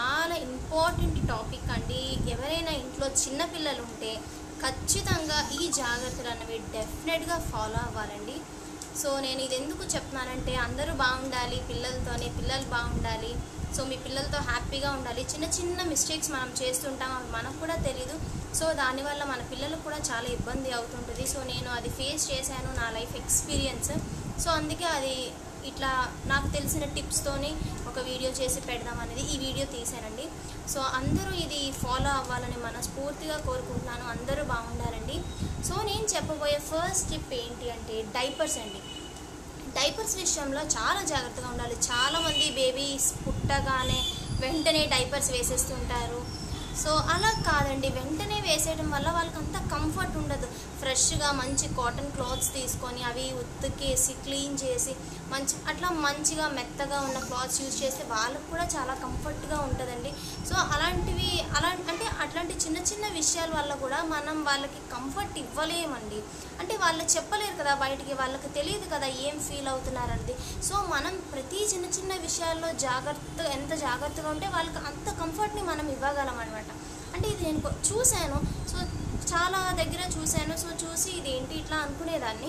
చాలా important topic అండి ఎవరైనా ఇంట్లో చిన్నపిల్లలు ఉంటే ఖచ్చితంగా ఈ జాగ్రత్తలు అనేవి డెఫినెట్గా ఫాలో అవ్వాలండి సో నేను ఇది ఎందుకు చెప్తున్నానంటే అందరూ బాగుండాలి పిల్లలతోనే పిల్లలు బాగుండాలి సో మీ పిల్లలతో హ్యాపీగా ఉండాలి చిన్న చిన్న మిస్టేక్స్ మనం చేస్తుంటాం అవి మనకు కూడా తెలీదు సో దానివల్ల మన పిల్లలకు కూడా చాలా ఇబ్బంది అవుతుంటుంది సో నేను అది ఫేస్ చేశాను నా లైఫ్ ఎక్స్పీరియన్స్ సో అందుకే అది ఇట్లా నాకు తెలిసిన టిప్స్తోని ఒక వీడియో చేసి పెడదాం అనేది ఈ వీడియో తీసానండి సో అందరూ ఇది ఫాలో అవ్వాలని మనస్ఫూర్తిగా కోరుకుంటున్నాను అందరూ బాగుండాలండి సో నేను చెప్పబోయే ఫస్ట్ టిప్ ఏంటి అంటే డైపర్స్ అండి డైపర్స్ విషయంలో చాలా జాగ్రత్తగా ఉండాలి చాలామంది బేబీస్ పుట్టగానే వెంటనే డైపర్స్ వేసేస్తుంటారు సో అలా కాదండి వెంటనే వేసేయడం వల్ల వాళ్ళకి అంత కంఫర్ట్ ఉండదు ఫ్రెష్గా మంచి కాటన్ క్లాత్స్ తీసుకొని అవి ఉతికేసి క్లీన్ చేసి మంచి అట్లా మంచిగా మెత్తగా ఉన్న క్లాత్స్ యూజ్ చేస్తే వాళ్ళకు కూడా చాలా కంఫర్ట్గా ఉంటుందండి సో అలాంటివి అలా అంటే అట్లాంటి చిన్న చిన్న విషయాల వల్ల కూడా మనం వాళ్ళకి కంఫర్ట్ ఇవ్వలేమండి అంటే వాళ్ళు చెప్పలేరు కదా బయటికి వాళ్ళకి తెలియదు కదా ఏం ఫీల్ అవుతున్నారన్నది సో మనం ప్రతి చిన్న చిన్న విషయాల్లో జాగ్రత్త ఎంత జాగ్రత్తగా ఉంటే వాళ్ళకి అంత కంఫర్ట్ని మనం ఇవ్వగలం అనమాట అంటే ఇది నేను కొ- చూశాను సో చాలా దగ్గర చూశాను సో చూసి ఇది ఏంటి ఇట్లా అనుకునేదాన్ని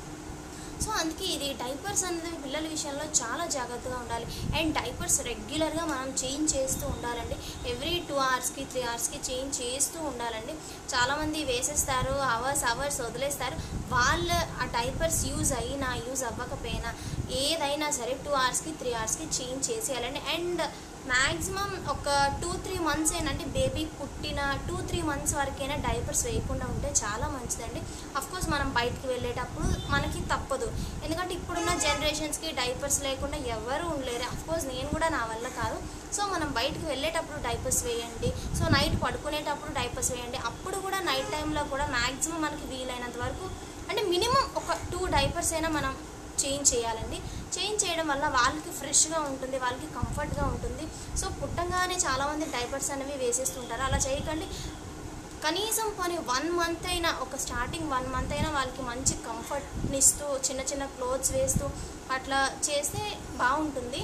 సో అందుకే ఇది డైపర్స్ అనేది పిల్లల విషయంలో చాలా జాగ్రత్తగా ఉండాలి అండ్ డైపర్స్ రెగ్యులర్గా మనం చేంజ్ చేస్తూ ఉండాలండి ఎవ్రీ టూ అవర్స్కి త్రీ అవర్స్కి చేంజ్ చేస్తూ ఉండాలండి చాలామంది వేసేస్తారు అవర్స్ అవర్స్ వదిలేస్తారు వాళ్ళ ఆ డైపర్స్ యూజ్ అయినా యూజ్ అవ్వకపోయినా ఏదైనా సరే టూ అవర్స్కి త్రీ అవర్స్కి చేంజ్ చేసేయాలండి అండ్ మ్యాక్సిమం ఒక టూ త్రీ మంత్స్ ఏంటంటే బేబీ పుట్టిన టూ త్రీ మంత్స్ వరకైనా డైపర్స్ వేయకుండా ఉంటే చాలా మంచిదండి కోర్స్ మనం బయటికి వెళ్ళేటప్పుడు మనకి తప్పదు ఎందుకంటే ఇప్పుడున్న జనరేషన్స్కి డైపర్స్ లేకుండా ఎవరు ఉండలేరు కోర్స్ నేను కూడా నా వల్ల కాదు సో మనం బయటికి వెళ్ళేటప్పుడు డైపర్స్ వేయండి సో నైట్ పడుకునేటప్పుడు డైపర్స్ వేయండి అప్పుడు కూడా నైట్ టైంలో కూడా మ్యాక్సిమం మనకి వీలైనంత వరకు అంటే మినిమం ఒక టూ డైపర్స్ అయినా మనం చేంజ్ చేయాలండి చేంజ్ చేయడం వల్ల వాళ్ళకి ఫ్రెష్గా ఉంటుంది వాళ్ళకి కంఫర్ట్గా ఉంటుంది సో పుట్టంగానే చాలామంది డైపర్స్ అనేవి వేసేస్తుంటారు అలా చేయకండి కనీసం పోనీ వన్ మంత్ అయినా ఒక స్టార్టింగ్ వన్ మంత్ అయినా వాళ్ళకి మంచి కంఫర్ట్ని ఇస్తూ చిన్న చిన్న క్లోత్స్ వేస్తూ అట్లా చేస్తే బాగుంటుంది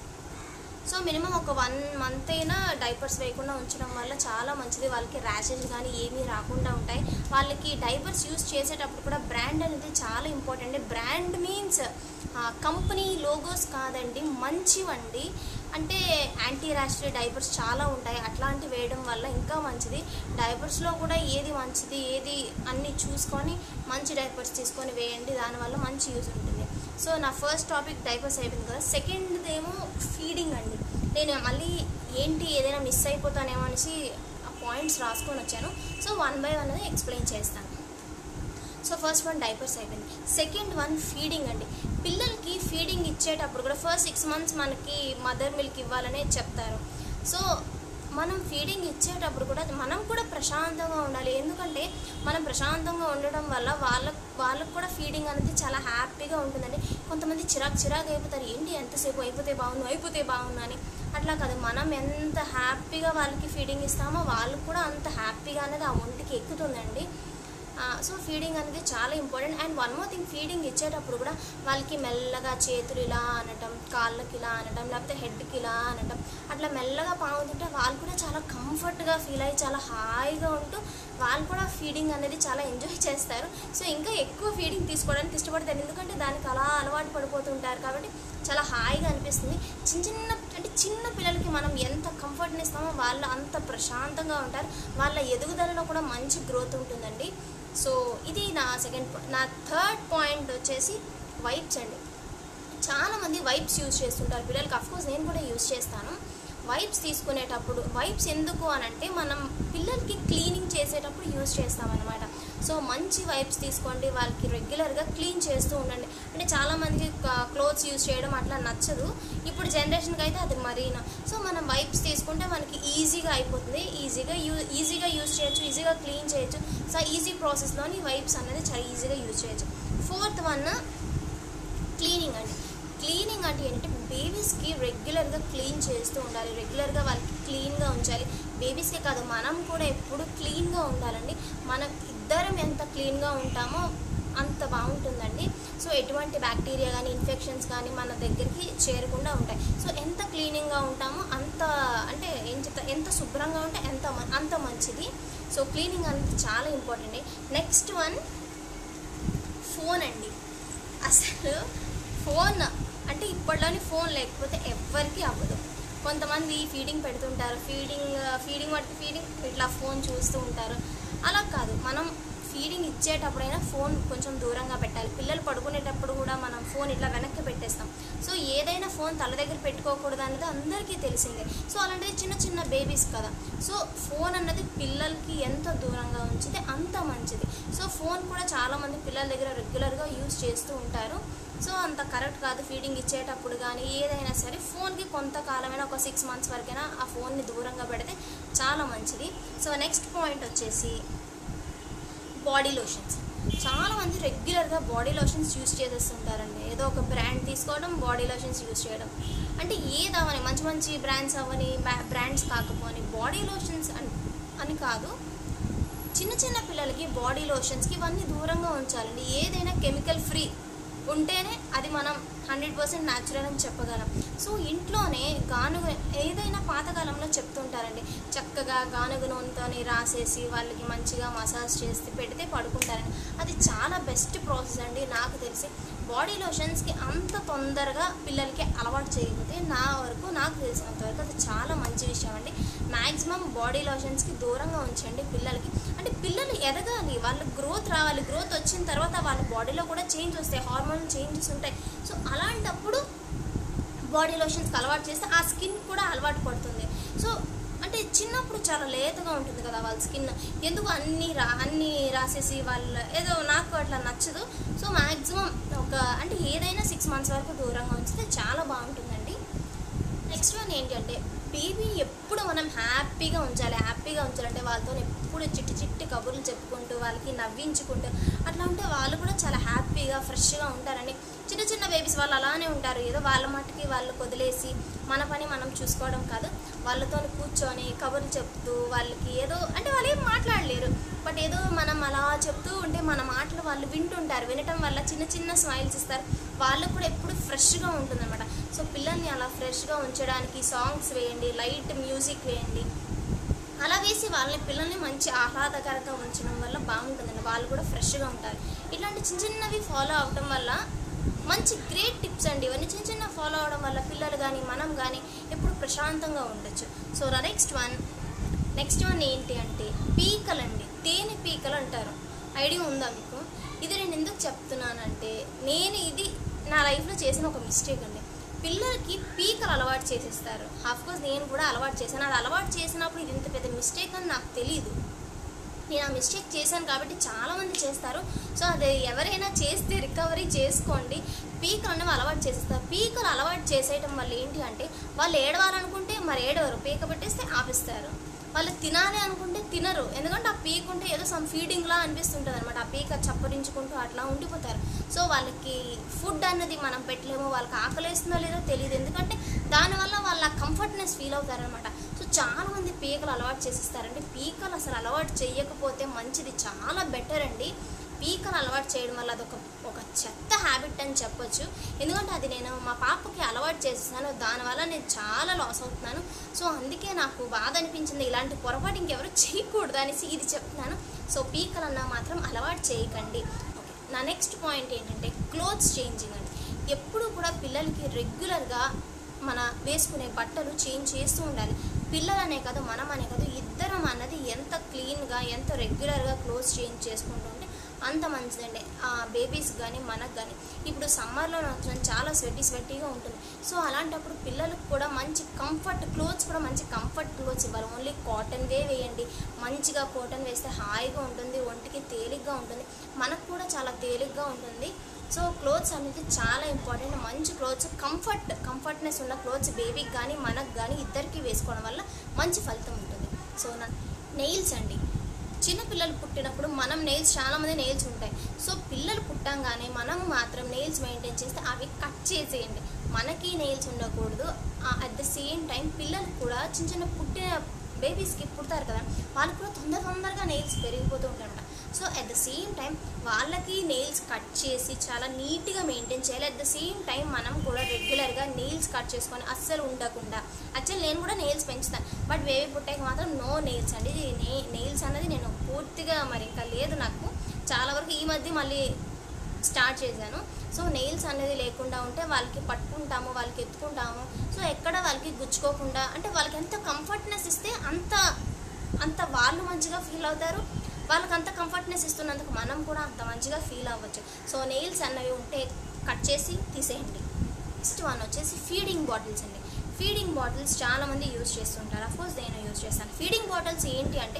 సో మినిమం ఒక వన్ మంత్ అయినా డైపర్స్ వేయకుండా ఉంచడం వల్ల చాలా మంచిది వాళ్ళకి ర్యాషెస్ కానీ ఏమీ రాకుండా ఉంటాయి వాళ్ళకి డైపర్స్ యూస్ చేసేటప్పుడు కూడా బ్రాండ్ అనేది చాలా important brand means company logos కాదండి మంచివండి అంటే యాంటీ ర్యాష్ డైపర్స్ చాలా ఉంటాయి అట్లాంటివి వేయడం వల్ల ఇంకా మంచిది డైపర్స్లో కూడా ఏది మంచిది ఏది అన్నీ చూసుకొని మంచి డైపర్స్ తీసుకొని వేయండి దానివల్ల మంచి యూజ్ ఉంటుంది సో నా ఫస్ట్ టాపిక్ డైపర్స్ అయిపోయింది కదా సెకండ్ ఏమో ఫీడింగ్ అండి నేను మళ్ళీ ఏంటి ఏదైనా మిస్ అయిపోతానేమో అనేసి ఆ పాయింట్స్ రాసుకొని వచ్చాను సో వన్ బై వన్ అనేది ఎక్స్ప్లెయిన్ చేస్తాను సో ఫస్ట్ వన్ డైపర్స్ అయిపోయింది సెకండ్ వన్ ఫీడింగ్ అండి పిల్లలకి ఫీడింగ్ ఇచ్చేటప్పుడు కూడా ఫస్ట్ సిక్స్ మంత్స్ మనకి మదర్ మిల్క్ ఇవ్వాలనే చెప్తారు సో మనం ఫీడింగ్ ఇచ్చేటప్పుడు కూడా మనం కూడా ప్రశాంతంగా ఉండాలి ఎందుకంటే మనం ప్రశాంతంగా ఉండడం వల్ల వాళ్ళకు వాళ్ళకు కూడా ఫీడింగ్ అనేది చాలా హ్యాపీగా ఉంటుందండి కొంతమంది చిరాకు చిరాకు అయిపోతారు ఏంటి ఎంతసేపు అయిపోతే బాగుండు అయిపోతే బాగుండు అని అట్లా కాదు మనం ఎంత హ్యాపీగా వాళ్ళకి ఫీడింగ్ ఇస్తామో వాళ్ళకు కూడా అంత హ్యాపీగా అనేది ఆ ఒంటికి ఎక్కుతుందండి సో ఫీడింగ్ అనేది చాలా important and one more thing feeding ఇచ్చేటప్పుడు కూడా వాళ్ళకి మెల్లగా చేతులు ఇలా అనటం కాళ్ళకి ఇలా అనటం లేకపోతే హెడ్కి ఇలా అనటం అట్లా మెల్లగా పాముతుంటే వాళ్ళు కూడా చాలా కంఫర్ట్గా ఫీల్ అయ్యి చాలా హాయిగా ఉంటూ వాళ్ళు కూడా ఫీడింగ్ అనేది చాలా ఎంజాయ్ చేస్తారు సో ఇంకా ఎక్కువ ఫీడింగ్ తీసుకోవడానికి ఇష్టపడతారు ఎందుకంటే దానికి అలా అలవాటు పడిపోతుంటారు కాబట్టి చాలా హాయిగా అనిపిస్తుంది చిన్న చిన్న అంటే చిన్న పిల్లలకి మనం ఎంత కంఫర్ట్ని ఇస్తామో వాళ్ళు అంత ప్రశాంతంగా ఉంటారు వాళ్ళ ఎదుగుదలలో కూడా మంచి గ్రోత్ ఉంటుందండి సో ఇది నా సెకండ్ నా థర్డ్ పాయింట్ వచ్చేసి వైప్స్ అండి చాలామంది వైప్స్ యూజ్ చేస్తుంటారు పిల్లలకి అఫ్కోర్స్ నేను కూడా యూజ్ చేస్తాను వైప్స్ తీసుకునేటప్పుడు వైప్స్ ఎందుకు అని అంటే మనం పిల్లలకి క్లీనింగ్ చేసేటప్పుడు యూజ్ చేస్తామన్నమాట సో మంచి వైప్స్ తీసుకోండి వాళ్ళకి రెగ్యులర్గా క్లీన్ చేస్తూ ఉండండి అంటే చాలామందికి క్లోత్స్ యూజ్ చేయడం అట్లా నచ్చదు ఇప్పుడు జనరేషన్కి అయితే అది మరీనా సో మనం వైప్స్ తీసుకుంటే మనకి ఈజీగా అయిపోతుంది ఈజీగా యూ ఈజీగా యూజ్ చేయొచ్చు ఈజీగా క్లీన్ చేయొచ్చు సో ఈజీ ప్రాసెస్లోని వైప్స్ అనేది చాలా ఈజీగా యూజ్ చేయొచ్చు ఫోర్త్ వన్ క్లీనింగ్ అండి క్లీనింగ్ అంటే ఏంటంటే బేబీస్కి రెగ్యులర్గా క్లీన్ చేస్తూ ఉండాలి రెగ్యులర్గా వాళ్ళకి క్లీన్గా ఉంచాలి బేబీస్కే కాదు మనం కూడా ఎప్పుడు క్లీన్గా ఉండాలండి మనం ఇద్దరం ఎంత క్లీన్గా ఉంటామో అంత బాగుంటుందండి సో ఎటువంటి బ్యాక్టీరియా కానీ ఇన్ఫెక్షన్స్ కానీ మన దగ్గరికి చేరకుండా ఉంటాయి సో ఎంత క్లీనింగ్గా ఉంటామో అంత అంటే ఏం ఎంత శుభ్రంగా ఉంటే ఎంత మ- అంత మంచిది సో క్లీనింగ్ అనేది చాలా ఇంపార్టెంట్ నెక్స్ట్ వన్ ఫోన్ అండి అసలు ఫోన్ అంటే ఇప్పట్లోని ఫోన్ లేకపోతే ఎవ్వరికీ అవ్వదు కొంతమంది ఫీడింగ్ పెడుతుంటారు ఫీడింగ్ ఫీడింగ్ బట్టి ఫీడింగ్ ఇట్లా ఫోన్ చూస్తూ ఉంటారు అలా కాదు మనం ఫీడింగ్ ఇచ్చేటప్పుడైనా ఫోన్ కొంచెం దూరంగా పెట్టాలి పిల్లలు పడుకునేటప్పుడు కూడా మనం ఫోన్ ఇట్లా వెనక్కి పెట్టేస్తాం సో ఏదైనా ఫోన్ తల దగ్గర పెట్టుకోకూడదు అనేది అందరికీ తెలిసిందే సో అలాంటిది చిన్న చిన్న బేబీస్ కదా సో ఫోన్ అన్నది పిల్లలకి ఎంత దూరంగా ఉంచితే అంత మంచిది సో ఫోన్ కూడా చాలామంది పిల్లల దగ్గర రెగ్యులర్గా యూజ్ చేస్తూ ఉంటారు సో అంత కరెక్ట్ కాదు ఫీడింగ్ ఇచ్చేటప్పుడు కానీ ఏదైనా సరే ఫోన్కి కొంతకాలమైనా ఒక సిక్స్ మంత్స్ వరకైనా ఆ ఫోన్ని దూరంగా పెడితే చాలా మంచిది సో నెక్స్ట్ పాయింట్ వచ్చేసి బాడీ లోషన్స్ చాలా మంది రెగ్యులర్గా బాడీ లోషన్స్ యూస్ చేసేస్తుంటారండి ఏదో ఒక బ్రాండ్ తీసుకోవడం బాడీ లోషన్స్ యూస్ చేయడం అంటే ఏది అవని మంచి మంచి బ్రాండ్స్ అవని బ్రాండ్స్ కాకపోని బాడీ లోషన్స్ అని అని కాదు చిన్న చిన్న పిల్లలకి బాడీ లోషన్స్కి ఇవన్నీ దూరంగా ఉంచాలండి ఏదైనా కెమికల్ ఫ్రీ ఉంటేనే అది మనం హండ్రెడ్ పర్సెంట్ న్యాచురల్ అని చెప్పగలం సో ఇంట్లోనే గానుగ ఏదైనా పాతకాలంలో చెప్తుంటారండి చక్కగా గానుగ నూనెతోని రాసేసి వాళ్ళకి మంచిగా మసాజ్ చేసి పెడితే పడుకుంటారని అది చాలా బెస్ట్ ప్రాసెస్ అండి నాకు తెలిసి బాడీ లోషన్స్కి అంత తొందరగా పిల్లలకి అలవాటు చేయకపోతే నా వరకు నాకు తెలిసినంత వరకు అది చాలా మంచి విషయం అండి మ్యాక్సిమం బాడీ లోషన్స్కి దూరంగా ఉంచండి పిల్లలకి అంటే పిల్లలు ఎదగాలి వాళ్ళ గ్రోత్ రావాలి గ్రోత్ వచ్చిన తర్వాత వాళ్ళ బాడీలో కూడా చేంజ్ వస్తాయి హార్మోన్ చేంజెస్ ఉంటాయి సో అలాంటప్పుడు బాడీ లోషన్స్కి అలవాటు చేస్తే ఆ స్కిన్ కూడా అలవాటు పడుతుంది సో అంటే చిన్నప్పుడు చాలా లేతగా ఉంటుంది కదా వాళ్ళ స్కిన్ ఎందుకు అన్నీ రా అన్నీ రాసేసి వాళ్ళ ఏదో నాకు అట్లా నచ్చదు సో మ్యాక్సిమం ఒక అంటే ఏదైనా సిక్స్ మంత్స్ వరకు దూరంగా ఉంచితే చాలా బాగుంటుందండి నెక్స్ట్ వన్ ఏంటంటే బేబీ ఎప్పుడు మనం హ్యాపీగా ఉంచాలి హ్యాపీగా ఉంచాలంటే వాళ్ళతో ఎప్పుడు చిట్టి చిట్టి కబుర్లు చెప్పుకుంటూ వాళ్ళకి నవ్వించుకుంటూ అట్లా ఉంటే వాళ్ళు కూడా చాలా హ్యాపీగా ఫ్రెష్గా ఉంటారండి చిన్న చిన్న బేబీస్ వాళ్ళు అలానే ఉంటారు ఏదో వాళ్ళ మట్టుకి వాళ్ళు వదిలేసి మన పని మనం చూసుకోవడం కాదు వాళ్ళతో కూర్చొని కబుర్లు చెప్తూ వాళ్ళకి ఏదో అంటే వాళ్ళు ఏం మాట్లాడలేరు బట్ ఏదో మనం అలా చెప్తూ ఉంటే మన మాటలు వాళ్ళు వింటుంటారు వినటం వల్ల చిన్న చిన్న స్మైల్స్ ఇస్తారు వాళ్ళకు కూడా ఎప్పుడు ఫ్రెష్గా ఉంటుందన్నమాట సో పిల్లల్ని అలా ఫ్రెష్గా ఉంచడానికి సాంగ్స్ వేయండి లైట్ మ్యూజిక్ వేయండి అలా వేసి వాళ్ళని పిల్లల్ని మంచి ఆహ్లాదకరంగా ఉంచడం వల్ల బాగుంటుందండి వాళ్ళు కూడా ఫ్రెష్గా ఉంటారు ఇట్లాంటి చిన్న చిన్నవి ఫాలో అవడం వల్ల మంచి గ్రేట్ టిప్స్ అండి ఇవన్నీ చిన్న చిన్న ఫాలో అవడం వల్ల పిల్లలు కానీ మనం కానీ ఎప్పుడు ప్రశాంతంగా ఉండొచ్చు so next one next one ఏంటి అంటే పీకలండి తేనె పీకలు అంటారు ఐడియా ఉందా మీకు ఇది నేను ఎందుకు చెప్తున్నానంటే నేను ఇది నా లైఫ్లో చేసిన ఒక మిస్టేక్ అండి పిల్లలకి పీకలు అలవాటు చేసేస్తారు కోర్స్ నేను కూడా అలవాటు చేశాను అది అలవాటు చేసినప్పుడు ఇది ఇంత పెద్ద మిస్టేక్ అని నాకు తెలియదు నేను ఆ మిస్టేక్ చేశాను కాబట్టి చాలామంది చేస్తారు సో అది ఎవరైనా చేస్తే రికవరీ చేసుకోండి పీకలు అనేవి అలవాటు చేసేస్తారు పీకలు అలవాటు చేసేయటం వల్ల ఏంటి అంటే వాళ్ళు ఏడవాలనుకుంటే మరి ఏడవరు పీక పెట్టేస్తే ఆపిస్తారు వాళ్ళు తినాలి అనుకుంటే తినరు ఎందుకంటే ఆ పీక్ ఉంటే ఏదో సమ్ ఫీడింగ్లా అనిపిస్తుంటుంది అనమాట ఆ పీక చప్పరించుకుంటూ అట్లా ఉండిపోతారు సో వాళ్ళకి ఫుడ్ అన్నది మనం పెట్టలేము వాళ్ళకి ఆకలేస్తుందో లేదో తెలియదు ఎందుకంటే దానివల్ల వాళ్ళ కంఫర్ట్నెస్ ఫీల్ అవుతారనమాట సో చాలా మంది పీకలు అలవాటు చేసిస్తారండి పీకలు అసలు అలవాటు చేయకపోతే మంచిది చాలా బెటర్ అండి పీకలు అలవాటు చేయడం వల్ల అదొక ఒక చెత్త హ్యాబిట్ అని చెప్పొచ్చు ఎందుకంటే అది నేను మా పాపకి అలవాటు చేసేసాను దానివల్ల నేను చాలా లాస్ అవుతున్నాను సో అందుకే నాకు బాధ అనిపించింది ఇలాంటి పొరపాటు ఇంకెవరు చేయకూడదు అనేసి ఇది చెప్తున్నాను సో పీకలు అన్నా మాత్రం అలవాటు చేయకండి ఓకే నా నెక్స్ట్ పాయింట్ ఏంటంటే క్లోత్స్ చేంజింగ్ అండి ఎప్పుడు కూడా పిల్లలకి రెగ్యులర్గా మన వేసుకునే బట్టలు చేంజ్ చేస్తూ ఉండాలి పిల్లలనే కాదు మనం అనే కాదు ఇద్దరం అన్నది ఎంత క్లీన్గా ఎంత రెగ్యులర్గా క్లోత్స్ చేంజ్ చేసుకుంటూ ఉంటే అంత మంచిదండి ఆ బేబీస్ కానీ మనకు కానీ ఇప్పుడు సమ్మర్లో మాత్రం చాలా స్వెట్టి స్వెట్టీగా ఉంటుంది సో అలాంటప్పుడు పిల్లలకు కూడా మంచి కంఫర్ట్ క్లోత్స్ కూడా మంచి కంఫర్ట్ క్లోత్స్ ఇవ్వాలి ఓన్లీ కాటన్వే వేయండి మంచిగా కాటన్ వేస్తే హాయిగా ఉంటుంది ఒంటికి తేలిగ్గా ఉంటుంది మనకు కూడా చాలా తేలిగ్గా ఉంటుంది సో క్లోత్స్ అనేది చాలా ఇంపార్టెంట్ మంచి క్లోత్స్ కంఫర్ట్ కంఫర్ట్నెస్ ఉన్న క్లోత్స్ బేబీకి కానీ మనకు కానీ ఇద్దరికి వేసుకోవడం వల్ల మంచి ఫలితం ఉంటుంది సో నా నెయిల్స్ అండి చిన్న పిల్లలు పుట్టినప్పుడు మనం నెయిల్స్ చాలామంది నెయిల్స్ ఉంటాయి సో పిల్లలు పుట్టంగానే మనం మాత్రం నెయిల్స్ మెయింటైన్ చేస్తే అవి కట్ చేసేయండి మనకి నెయిల్స్ ఉండకూడదు అట్ ద సేమ్ టైం పిల్లలు కూడా చిన్న చిన్న పుట్టిన బేబీస్కి పుడతారు కదా వాళ్ళకి కూడా తొందర తొందరగా నెయిల్స్ పెరిగిపోతూ ఉంటాయన్నమాట so at the same time వాళ్ళకి నెయిల్స్ కట్ చేసి చాలా నీట్గా మెయింటైన్ చేయాలి అట్ ద సేమ్ టైం మనం కూడా రెగ్యులర్గా నెయిల్స్ కట్ చేసుకొని అస్సలు ఉండకుండా యాక్చువల్ నేను కూడా నెయిల్స్ పెంచుతాను బట్ బేబీ పుట్టాక మాత్రం నో నెయిల్స్ అండి నెయిల్స్ అనేది నేను పూర్తిగా మరి ఇంకా లేదు నాకు చాలా వరకు ఈ మధ్య మళ్ళీ స్టార్ట్ చేశాను సో నెయిల్స్ అనేది లేకుండా ఉంటే వాళ్ళకి పట్టుకుంటాము వాళ్ళకి ఎత్తుకుంటాము సో ఎక్కడ వాళ్ళకి గుచ్చుకోకుండా అంటే వాళ్ళకి ఎంత కంఫర్ట్నెస్ ఇస్తే అంత అంత వాళ్ళు మంచిగా ఫీల్ అవుతారు వాళ్ళకి అంత కంఫర్ట్నెస్ ఇస్తున్నందుకు మనం కూడా అంత మంచిగా ఫీల్ అవ్వచ్చు సో నెయిల్స్ అన్నవి ఉంటే కట్ చేసి తీసేయండి నెక్స్ట్ వన్ వచ్చేసి ఫీడింగ్ బాటిల్స్ అండి ఫీడింగ్ బాటిల్స్ చాలా మంది యూజ్ చేస్తుంటారు అఫ్కోర్స్ నేను యూజ్ చేస్తాను ఫీడింగ్ బాటిల్స్ ఏంటి అంటే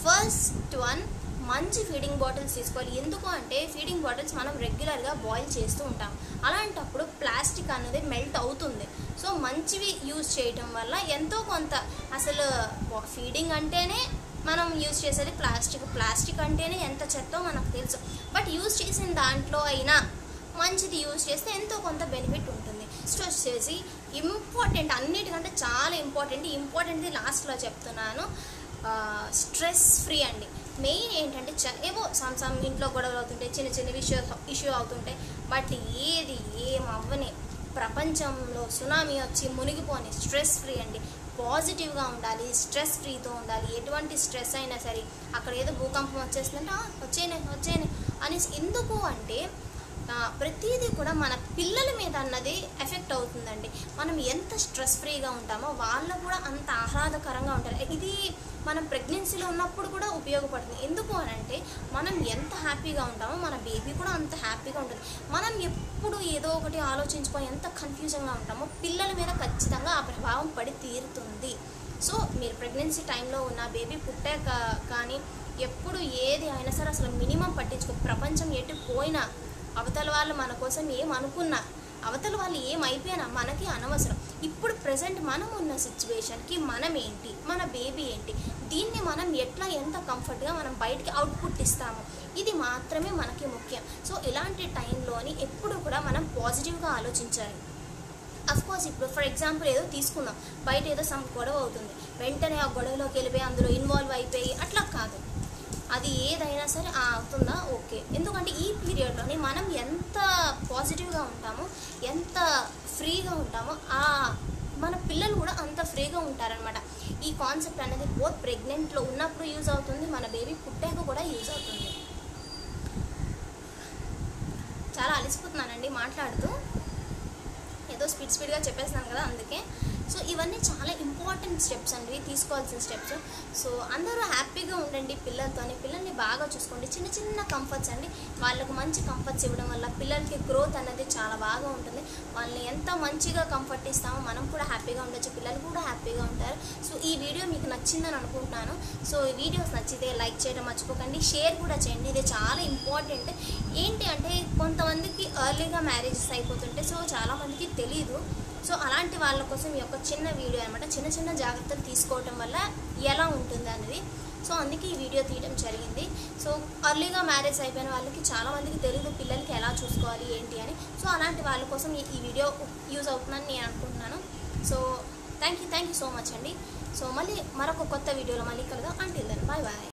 ఫస్ట్ వన్ మంచి ఫీడింగ్ బాటిల్స్ తీసుకోవాలి ఎందుకు అంటే ఫీడింగ్ బాటిల్స్ మనం రెగ్యులర్గా బాయిల్ చేస్తూ ఉంటాం అలాంటప్పుడు ప్లాస్టిక్ అనేది మెల్ట్ అవుతుంది సో మంచివి యూజ్ చేయటం వల్ల ఎంతో కొంత అసలు ఫీడింగ్ అంటేనే మనం యూజ్ చేసేది ప్లాస్టిక్ ప్లాస్టిక్ అంటేనే ఎంత చెత్తో మనకు తెలుసు బట్ యూజ్ చేసిన దాంట్లో అయినా మంచిది యూజ్ చేస్తే ఎంతో కొంత బెనిఫిట్ ఉంటుంది నెక్స్ట్ వచ్చేసి ఇంపార్టెంట్ అన్నిటికంటే చాలా ఇంపార్టెంట్ ఇంపార్టెంట్ది లాస్ట్లో చెప్తున్నాను స్ట్రెస్ ఫ్రీ అండి మెయిన్ ఏంటంటే చ- ఏవో సమ్ సమ్ ఇంట్లో గొడవలు అవుతుంటాయి చిన్న చిన్న ఇష్యూ ఇష్యూ అవుతుంటాయి బట్ ఏది ఏం అవ్వని ప్రపంచంలో సునామీ వచ్చి మునిగిపోని స్ట్రెస్ ఫ్రీ అండి పాజిటివ్గా ఉండాలి స్ట్రెస్ ఫ్రీతో ఉండాలి ఎటువంటి స్ట్రెస్ అయినా సరే అక్కడ ఏదో భూకంపం వచ్చేస్తుందంటే "ఆ, వచ్చేనే వచ్చేనే అనేసి ఎందుకు అంటే ఆ, ప్రతిదీ కూడా మన పిల్లల మీద అన్నది ఎఫెక్ట్ అవుతుందండి మనం ఎంత స్ట్రెస్ ఫ్రీగా ఉంటామో వాళ్ళు కూడా అంత ఆహ్లాదకరంగా ఉంటారు ఇది మనం ప్రెగ్నెన్సీలో ఉన్నప్పుడు కూడా ఉపయోగపడుతుంది ఎందుకు అని అంటే మనం ఎంత హ్యాపీగా ఉంటామో మన బేబీ కూడా అంత హ్యాపీగా ఉంటుంది మనం ఎప్పుడు ఏదో ఒకటి ఆలోచించుకొని ఎంత కన్ఫ్యూజన్గా ఉంటామో పిల్లల మీద ఖచ్చితంగా ఆ ప్రభావం పడి తీరుతుంది సో మీరు ప్రెగ్నెన్సీ టైంలో ఉన్న బేబీ పుట్టాక కానీ ఎప్పుడు ఏది అయినా సరే అసలు మినిమం పట్టించుకో ప్రపంచం ఎటు పోయినా అవతల వాళ్ళు మన కోసం ఏం అనుకున్నా అవతల వాళ్ళు ఏమైపోయినా మనకి అనవసరం ఇప్పుడు ప్రజెంట్ మనం ఉన్న సిచ్యువేషన్కి మనం ఏంటి మన బేబీ ఏంటి దీన్ని మనం ఎట్లా ఎంత కంఫర్ట్గా మనం బయటికి అవుట్పుట్ ఇస్తాము ఇది మాత్రమే మనకి ముఖ్యం సో ఇలాంటి టైంలోని ఎప్పుడు కూడా మనం పాజిటివ్గా ఆలోచించాలి అఫ్ కోర్స్ ఇప్పుడు ఫర్ ఎగ్జాంపుల్ ఏదో తీసుకుందాం బయట ఏదో సమ్ గొడవ అవుతుంది వెంటనే ఆ గొడవలోకి వెళ్ళిపోయి అందులో ఇన్వాల్వ్ అయిపోయి అట్లా కాదు అది ఏదైనా సరే ఆ అవుతుందా ఓకే ఎందుకంటే ఈ పీరియడ్లోని మనం ఎంత పాజిటివ్గా ఉంటామో ఎంత ఫ్రీగా ఉంటామో ఆ మన పిల్లలు కూడా అంత ఫ్రీగా ఉంటారనమాట ఈ కాన్సెప్ట్ అనేది బోత్ ప్రెగ్నెంట్లో ఉన్నప్పుడు యూజ్ అవుతుంది మన బేబీ పుట్టాక కూడా యూజ్ అవుతుంది చాలా అలసిపోతున్నానండి మాట్లాడుతూ ఏదో స్పీడ్ స్పీడ్గా చెప్పేస్తున్నాను కదా అందుకే సో ఇవన్నీ చాలా ఇంపార్టెంట్ స్టెప్స్ అండి తీసుకోవాల్సిన స్టెప్స్ సో అందరూ హ్యాపీగా ఉండండి పిల్లలతోని పిల్లల్ని బాగా చూసుకోండి చిన్న చిన్న కంఫర్ట్స్ అండి వాళ్ళకు మంచి కంఫర్ట్స్ ఇవ్వడం వల్ల పిల్లలకి గ్రోత్ అనేది చాలా బాగా ఉంటుంది వాళ్ళని ఎంత మంచిగా కంఫర్ట్ ఇస్తామో మనం కూడా హ్యాపీగా ఉండొచ్చు పిల్లలు కూడా హ్యాపీగా ఉంటారు సో ఈ వీడియో మీకు నచ్చిందని అనుకుంటున్నాను సో ఈ వీడియోస్ నచ్చితే లైక్ చేయడం మర్చిపోకండి షేర్ కూడా చేయండి ఇది చాలా ఇంపార్టెంట్ ఏంటి అంటే కొంతమందికి ఎర్లీగా మ్యారేజెస్ అయిపోతుంటే సో చాలామందికి తెలియదు సో అలాంటి వాళ్ళ కోసం ఈ యొక్క చిన్న వీడియో అనమాట చిన్న చిన్న జాగ్రత్తలు తీసుకోవటం వల్ల ఎలా ఉంటుంది అనేది సో అందుకే ఈ వీడియో తీయడం జరిగింది సో అర్లీగా మ్యారేజ్ అయిపోయిన వాళ్ళకి చాలా మందికి తెలియదు పిల్లలకి ఎలా చూసుకోవాలి ఏంటి అని సో అలాంటి వాళ్ళ కోసం ఈ ఈ వీడియో యూజ్ అవుతుందని నేను అనుకుంటున్నాను so thank you thank you so much అండి సో మళ్ళీ మరొక కొత్త వీడియోలో మళ్ళీ కలుద్దాం అంటిల్ దెన్ బాయ్ బాయ్